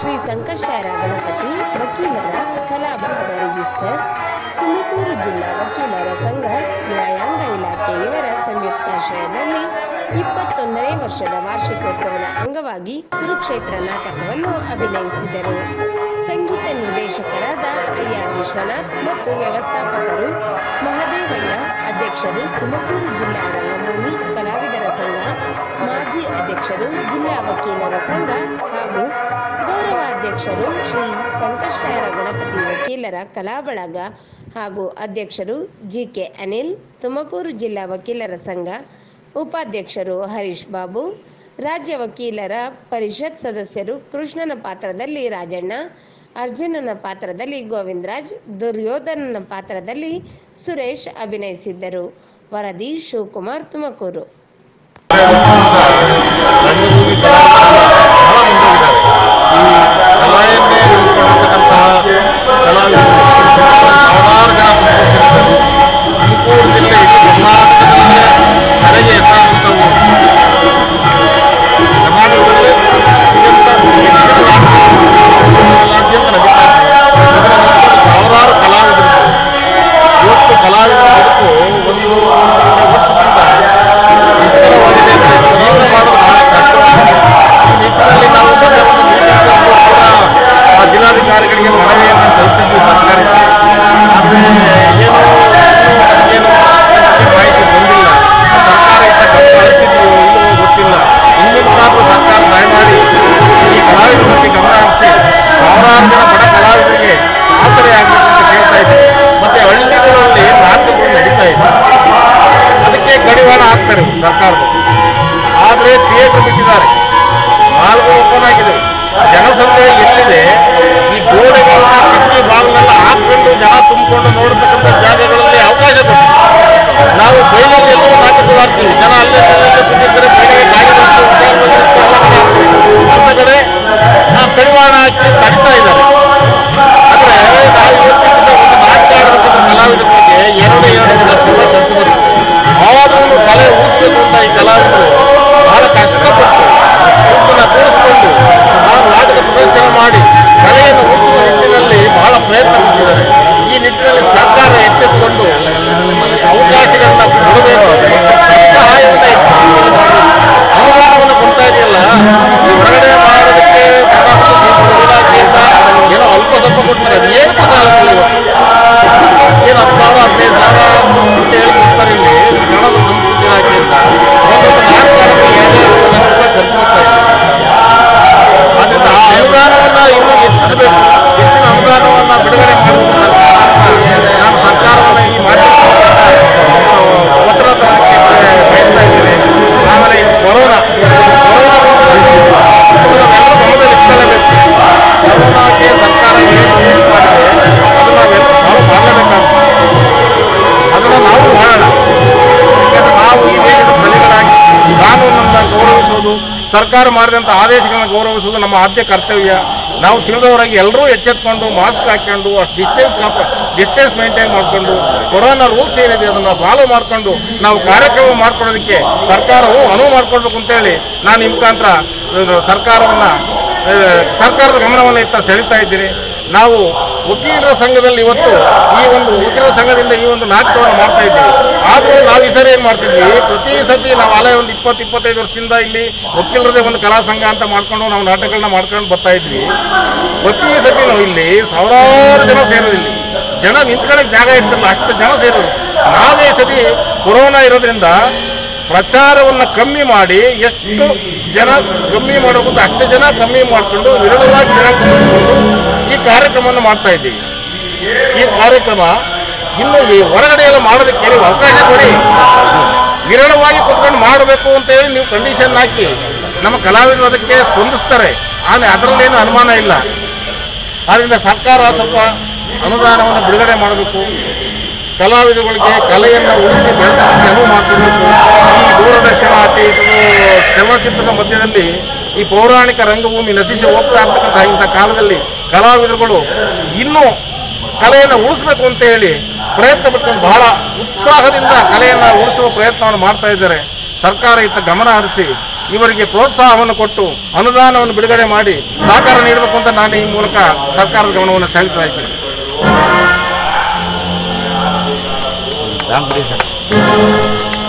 ಶ್ರೀ ಸಂಕಷ್ಟಾರ ಗಣಪತಿ ವಕೀಲರ ಕಲಾಭಾಗ ರಿಜಿಸ್ಟರ್ ತುಮಕೂರು ಜಿಲ್ಲಾ ವಕೀಲರ ಸಂಘ ನ್ಯಾಯಾಂಗ ಇಲಾಖೆ ಇವರ ಸಂಯುಕ್ತಾಶ್ರಯದಲ್ಲಿ ಇಪ್ಪತ್ತೊಂದನೇ ವರ್ಷದ ವಾರ್ಷಿಕೋತ್ಸವದ ಅಂಗವಾಗಿ ಕುರುಕ್ಷೇತ್ರ ನಾಟಕವನ್ನು ಅಭಿನಯಿಸಿದರು ಸಂಗೀತ ನಿರ್ದೇಶಕರಾದ ಐಆರ್ ವಿಶ್ವನಾಥ್ ಮತ್ತು ವ್ಯವಸ್ಥಾಪಕರು ಮಹದೇವಯ್ಯ ಅಧ್ಯಕ್ಷರು ತುಮಕೂರು ಜಿಲ್ಲಾ ರಂಗಭೂಮಿ ಕಲಾವಿದರ ಸಂಘ ಮಾಜಿ ಅಧ್ಯಕ್ಷರು ಜಿಲ್ಲಾ ವಕೀಲರ ಸಂಘ ಹಾಗೂ ಗೌರವಾಧ್ಯಕ್ಷರು ಶ್ರೀ ಸಂಕಷ್ಟಾಯರ ಗಣಪತಿ ವಕೀಲರ ಕಲಾ ಬಳಗ ಹಾಗೂ ಅಧ್ಯಕ್ಷರು ಜಿ ಕೆ ಅನಿಲ್ ತುಮಕೂರು ಜಿಲ್ಲಾ ವಕೀಲರ ಸಂಘ ಉಪಾಧ್ಯಕ್ಷರು ಹರೀಶ್ ಬಾಬು ರಾಜ್ಯ ವಕೀಲರ ಪರಿಷತ್ ಸದಸ್ಯರು ಕೃಷ್ಣನ ಪಾತ್ರದಲ್ಲಿ ರಾಜಣ್ಣ ಅರ್ಜುನನ ಪಾತ್ರದಲ್ಲಿ ಗೋವಿಂದರಾಜ್ ದುರ್ಯೋಧನನ ಪಾತ್ರದಲ್ಲಿ ಸುರೇಶ್ ಅಭಿನಯಿಸಿದ್ದರು ವರದಿ ಶಿವಕುಮಾರ್ ತುಮಕೂರು ರಂಗಭೂಮಿ ಬಹಳ ಮುಂದೋಗಿದ್ದಾರೆ ಈ ಕಲೆಯನ್ನೇ ಉಳ್ಕೊಳ್ಳತಕ್ಕಂತಹ ಸಾವಿರಾರು ಕಲಾವಿದರು ಇವತ್ತು ಕಲಾವಿದರ ಬದುಕು ಒಂದು ಒಂದೂವರೆ ವರ್ಷದಿಂದ ವಿಸ್ತಾರವಾಗಿದೆ ಅಂದರೆ ಜೀವನ ಮಾಡೋದು ಬಹಳ ಕಷ್ಟವಾಗಿದೆ ಈ ನಿಟ್ಟಿನಲ್ಲಿ ನಾವು ಮೊನ್ನೆ ಒಂದು ಮೀಟಿಂಗ್ ಕೂಡ ಆ ಜಿಲ್ಲಾಧಿಕಾರಿಗಳಿಗೆ ಮನವಿಯನ್ನು ಸಲ್ಲಿಸಿದ್ವಿ ಸರ್ಕಾರಕ್ಕೆ ಆದರೆ ಏನು ಏನು ಅದಕ್ಕೆ ಮಾಹಿತಿ ಬಂದಿಲ್ಲ ಸರ್ಕಾರ ಇತ್ತ ಗಮನ ಹರಿಸಿದ್ವಿ ಇಲ್ಲವೋ ಗೊತ್ತಿಲ್ಲ ಇನ್ನಿದ್ದಾದ್ರೂ ಸರ್ಕಾರ ದಯಮಾಡಿ ಈ ಕಲಾವಿದರ ಬಗ್ಗೆ ಗಮನ ಹರಿಸಿ ಸಾವಿರಾರು ಜನ ಬಡ ಕಲಾವಿದರಿಗೆ ಆಸರೆ ಆಗಬೇಕು ಅಂತ ಕೇಳ್ತಾ ಇದ್ದೀವಿ ಮತ್ತೆ ಹಳ್ಳಿಗಳಲ್ಲಿ ನಾಟಕಗಳು ನಡೀತಾ ಇದೆ ಅದಕ್ಕೆ ಕಡಿವಾಣ ಹಾಕ್ತಾರೆ ಸರ್ಕಾರದವರು ಆದರೆ ಥಿಯೇಟರ್ ಬಿಟ್ಟಿದ್ದಾರೆ ಮಾಲ್ಗಳು ಓಪನ್ ಆಗಿದೆ ಜನಸಂದಣಿ ಎಲ್ಲಿದೆ ಈ ಗೋಡೆಗಳನ್ನ ಕಿಟಕಿ ಬಾಗಿಲೆಲ್ಲ ಹಾಕೊಂಡು ಜನ ತುಂಬಿಕೊಂಡು ನೋಡತಕ್ಕಂಥ ಜಾಗಗಳಲ್ಲಿ ಅವಕಾಶ ಕೊಟ್ಟಿದೆ ನಾವು ಬೈಲಲ್ಲಿ ಎಲ್ಲೋ ನಾಟಕಗಳು ಆಡ್ತೀವಿ ಜನ ಅಲ್ಲೇ ಅಲ್ಲೇ ಕೂತಿರ್ತಾರೆ ಬೈಲಿಗೆ ಗಾಡಿ ಬಂತು, ಹೋಟೆಲ್ ಬಂದಿತ್ತು, ಎಲ್ಲ ಕಡೆ ಆಗ್ತದೆ. ಅಂತ ಕಡೆ ಆ ಕಡಿವಾಣ ಹಾಕಿ ತಡಿತಾ ಇದ್ದಾರೆ ಆದರೆ ನಾವು ಇವತ್ತಿನ ದಿವಸ ಒಂದು ನಾಟಕ ಆಡತಕ್ಕಂಥ ಕಲಾವಿದರ ಬಗ್ಗೆ ಎರಡು ಎರಡು ಲಕ್ಷ ರೂಪಾಯಿ ಖರ್ಚು ಬರುತ್ತೆ ಆವಾಗಲೂ ಕಲೆ ಉಳಿಸ್ಬೇಕು ಅಂತ ಈ ಕಲಾವಿದರು ಬಹಳ ಕಷ್ಟಪಟ್ಟು ದುಡ್ಡನ್ನು ಕೂಡಿಸ್ಕೊಂಡು ನಾವು ನಾಟಕ ಪ್ರದರ್ಶನ ಮಾಡಿ ಕಲೆಯನ್ನು ಉಳಿಸುವ ನಿಟ್ಟಿನಲ್ಲಿ ಬಹಳ ಪ್ರಯತ್ನ ಪಟ್ಟಿದ್ದಾರೆ ಈ ನಿಟ್ಟಿನಲ್ಲಿ ಸರ್ಕಾರ ಎಚ್ಚೆತ್ತುಕೊಂಡು ಈ ಅವಕಾಶಗಳನ್ನ ಕೊಡಬೇಕು ಸಹಾಯವನ್ನು ಹೆಚ್ಚು ಅನುದಾನವನ್ನು ಕೊಡ್ತಾ ಇದೆಯಲ್ಲ ಈ ಹೊರಗಡೆ ಮಾಡೋದಕ್ಕೆ ಕರ್ನಾಟಕ ಇಲಾಖೆಯಿಂದ ಏನೋ ಅಲ್ಪ ಸ್ವಲ್ಪ ಕೊಡ್ತಾರೆ ಅದು ಏನಕ್ಕೂ ಸಾಲಲ್ಲ ಇವತ್ತು ಏನು ಹತ್ತು ಸಾವಿರ ಹದಿನೈದು ಸಾವಿರ ಅಂತ ಹೇಳಿ ಕೊಡ್ತಾರೆ ಇಲ್ಲಿ ಕನ್ನಡ ಸಂಸ್ಕೃತಿ ಇಲಾಖೆಯಿಂದ ಒಂದೊಂದು ನಾಟಕಕ್ಕೆ ಎರಡು ಲಕ್ಷ ರೂಪಾಯಿ ಖರ್ಚು ಮಾಡ್ತಾ ಇದ್ದಾರೆ ಆದ್ದರಿಂದ ಆ ಅನುದಾನವನ್ನು ಇನ್ನೂ ಹೆಚ್ಚಿಸಬೇಕು ಹೆಚ್ಚಿನ ಅನುದಾನವನ್ನು ಬಿಡುಗಡೆ ಮಾಡಬೇಕು ಸರ್ಕಾರ ಅಂತ ನಾನು ಸರ್ಕಾರವನ್ನು ಈ ಮಾಧ್ಯಮದ ಒತ್ತಡ ತರಕ್ಕೆ ಬಯಸ್ತಾ ಇದ್ದೇನೆ ಆಮೇಲೆ ಈ ಕೊರೋನಾ ಕೊರೋನಾ ನಾವೆಲ್ಲರೂ ಗಮನದಲ್ಲಿ ಇಟ್ಕೊಳ್ಳಬೇಕು ಕೊರೋನಾಗೆ ಸರ್ಕಾರ ಏನು ಯೂಸ್ ಮಾಡಿದೆ ಅದು ನಾವೆಲ್ಲ ನಾವು ಮಾಡಲೇಬೇಕಾಗ್ತದೆ ಅದನ್ನು ನಾವು ಮಾಡೋಣ ಯಾಕಂದ್ರೆ ನಾವು ಈ ದೇಶದ ಪ್ರಜೆಗಳಾಗಿ ಕಾನೂನನ್ನು ಗೌರವಿಸುವುದು ಸರ್ಕಾರ ಮಾಡಿದಂಥ ಆದೇಶಗಳನ್ನು ಗೌರವಿಸುವುದು ನಮ್ಮ ಆದ್ಯ ಕರ್ತವ್ಯ ನಾವು ತಿಳಿದವರಾಗಿ ಎಲ್ಲರೂ ಎಚ್ಚೆತ್ಕೊಂಡು ಮಾಸ್ಕ್ ಹಾಕ್ಕೊಂಡು ಅಷ್ಟು ಡಿಸ್ಟೆನ್ಸ್ ಕಾಪ ಡಿಸ್ಟೆನ್ಸ್ ಮೇಂಟೈನ್ ಮಾಡಿಕೊಂಡು ಕೊರೋನಾ ರೂಲ್ಸ್ ಏನಿದೆ ಅದನ್ನು ಫಾಲೋ ಮಾಡಿಕೊಂಡು ನಾವು ಕಾರ್ಯಕ್ರಮ ಮಾಡ್ಕೊಳ್ಳೋದಕ್ಕೆ ಸರ್ಕಾರವು ಅನುವು ಮಾಡಿಕೊಡ್ಬೇಕು ಅಂತೇಳಿ ನಾನು ಈ ಮುಖಾಂತರ ಇದು ಸರ್ಕಾರವನ್ನು ಆ, ಸರ್ಕಾರದ ಗಮನವನ್ನು ಇತ್ತ ಸೆಳೀತಾ ಇದ್ದೀನಿ ನಾವು ವಕೀಲರ ಸಂಘದಲ್ಲಿ ಇವತ್ತು ಈ ಒಂದು ವಕೀಲರ ಸಂಘದಿಂದ ಈ ಒಂದು ನಾಟಕವನ್ನು ಮಾಡ್ತಾ ಇದ್ದೀವಿ ಆದರೂ ನಾವು ಈ ಸರಿ ಏನು ಮಾಡ್ತಿದ್ವಿ ಪ್ರತಿ ಸತಿ ನಾವು ಅಲ್ಲೇ ಒಂದು ಇಪ್ಪತ್ತು ಇಪ್ಪತ್ತೈದು ವರ್ಷದಿಂದ ಇಲ್ಲಿ ವಕೀಲರದೇ ಒಂದು ಕಲಾ ಸಂಘ ಅಂತ ಮಾಡ್ಕೊಂಡು ನಾವು ನಾಟಕಗಳನ್ನ ಮಾಡ್ಕೊಂಡು ಬರ್ತಾ ಇದ್ವಿ ಪ್ರತಿ ಸತಿ ನಾವು ಇಲ್ಲಿ ಸಾವಿರಾರು ಜನ ಸೇರೋದು ಇಲ್ಲಿ ಜನ ನಿಂತ್ಕೊಳ್ಳೋಕೆ ಜಾಗ ಇರ್ತಿರಲ್ಲ ಅಷ್ಟು ಜನ ಸೇರೋದು ನಾವೇ ಈ ಸತಿ ಕೊರೋನಾ ಇರೋದ್ರಿಂದ ಪ್ರಚಾರವನ್ನು ಕಮ್ಮಿ ಮಾಡಿ ಎಷ್ಟು ಜನ ಕಮ್ಮಿ ಮಾಡಬೇಕು ಅಷ್ಟು ಜನ ಕಮ್ಮಿ ಮಾಡಿಕೊಂಡು ವಿರಳವಾಗಿ ಜನ ಕೂರಿಸ್ಕೊಂಡು ಈ ಕಾರ್ಯಕ್ರಮವನ್ನು ಮಾಡ್ತಾ ಇದ್ದೀವಿ ಈ ಕಾರ್ಯಕ್ರಮ ಇನ್ನು ಈ ಹೊರಗಡೆ ಎಲ್ಲ ಮಾಡೋದಕ್ಕೆ ನೀವು ಅವಕಾಶ ಕೊಡಿ ವಿರಳವಾಗಿ ಕುತ್ಕೊಂಡು ಮಾಡಬೇಕು ಅಂತ ಹೇಳಿ ನೀವು ಕಂಡೀಷನ್ ಹಾಕಿ ನಮ್ಮ ಕಲಾವಿದರು ಅದಕ್ಕೆ ಸ್ಪಂದಿಸ್ತಾರೆ ಆದರೆ ಅದರಲ್ಲೇನು ಅನುಮಾನ ಇಲ್ಲ ಆದ್ದರಿಂದ ಸರ್ಕಾರ ಸ್ವಲ್ಪ ಅನುದಾನವನ್ನು ಬಿಡುಗಡೆ ಮಾಡಬೇಕು ಕಲಾವಿದರುಗಳಿಗೆ ಕಲೆಯನ್ನು ಉಳಿಸಿ ಬೆಳೆಸೋದಕ್ಕೆ ಅನುವು ಮಾಡಿಕೊಡ್ಬೇಕು ಈ ದೂರದರ್ಶನ ಟಿ ಚಲನಚಿತ್ರದ ಮಧ್ಯದಲ್ಲಿ ಈ ಪೌರಾಣಿಕ ರಂಗಭೂಮಿ ನಶಿಸಿ ಹೋಗ್ತಾ ಇರ್ತಕ್ಕಂಥ ಇಂಥ ಕಾಲದಲ್ಲಿ ಕಲಾವಿದರುಗಳು ಇನ್ನೂ ಕಲೆಯನ್ನು ಉಳಿಸ್ಬೇಕು ಅಂತ ಹೇಳಿ ಪ್ರಯತ್ನ ಪಟ್ಕೊಂಡು ಬಹಳ ಉತ್ಸಾಹದಿಂದ ಕಲೆಯನ್ನು ಉಳಿಸುವ ಪ್ರಯತ್ನವನ್ನು ಮಾಡ್ತಾ ಇದ್ದಾರೆ ಸರ್ಕಾರ ಇತ್ತ ಗಮನ ಹರಿಸಿ ಇವರಿಗೆ ಪ್ರೋತ್ಸಾಹವನ್ನು ಕೊಟ್ಟು ಅನುದಾನವನ್ನು ಬಿಡುಗಡೆ ಮಾಡಿ ಸಹಕಾರ ನೀಡಬೇಕು ಅಂತ ನಾನು ಈ ಮೂಲಕ ಸರ್ಕಾರದ ಗಮನವನ್ನು ಸೆಳೆತಾ ಇದ್ದೀನಿ ರಾಮ್ ಬಿಡಿ ಸರ್